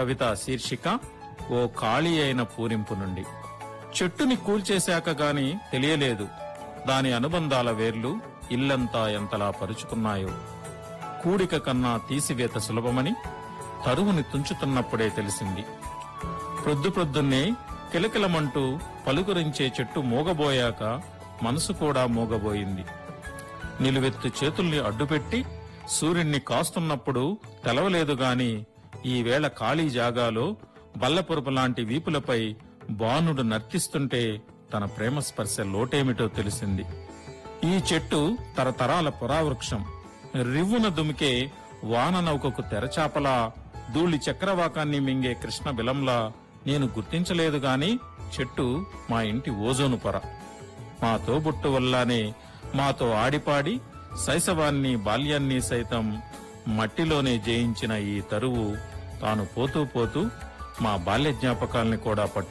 కవిత శీర్షిక ఓ ఖాళీ అయిన పూరింపు నుండి చెట్టుని కూల్చేశాక గాని తెలియలేదు దాని అనుబంధాల వేర్లు ఇల్లంతా ఎంతలా పరుచుకున్నాయో కూడిక కన్నా తీసివేత సులభమని తరువుని తుంచుతున్నప్పుడే తెలిసింది ప్రొద్దు ప్రొద్దున్నే కిలకిలమంటూ పలుకరించే చెట్టు మూగబోయాక మనసు కూడా మూగబోయింది నిలువెత్తు చేతుల్ని అడ్డుపెట్టి సూర్యుణ్ణి కాస్తున్నప్పుడు తెలవలేదు గాని ఈ వేళ ఖాళీ జాగాలో బల్లపురపు లాంటి వీపులపై బాణుడు నర్తిస్తుంటే తన ప్రేమ స్పర్శ లోటేమిటో తెలిసింది ఈ చెట్టు తరతరాల పురావృక్షం రివ్వున దుమికే వాన నౌకకు తెరచాపలా ధూళి చక్రవాకాన్ని మింగే కృష్ణ బిలంలా నేను గుర్తించలేదు గాని చెట్టు మా ఇంటి ఓజోను పొర మా తోబుట్టు వల్లానే మాతో ఆడిపాడి శైశవాన్ని బాల్యాన్ని సైతం మట్టిలోనే జయించిన ఈ తరువు తాను పోతూ పోతూ మా బాల్య జ్ఞాపకాల్ని కూడా పట్టు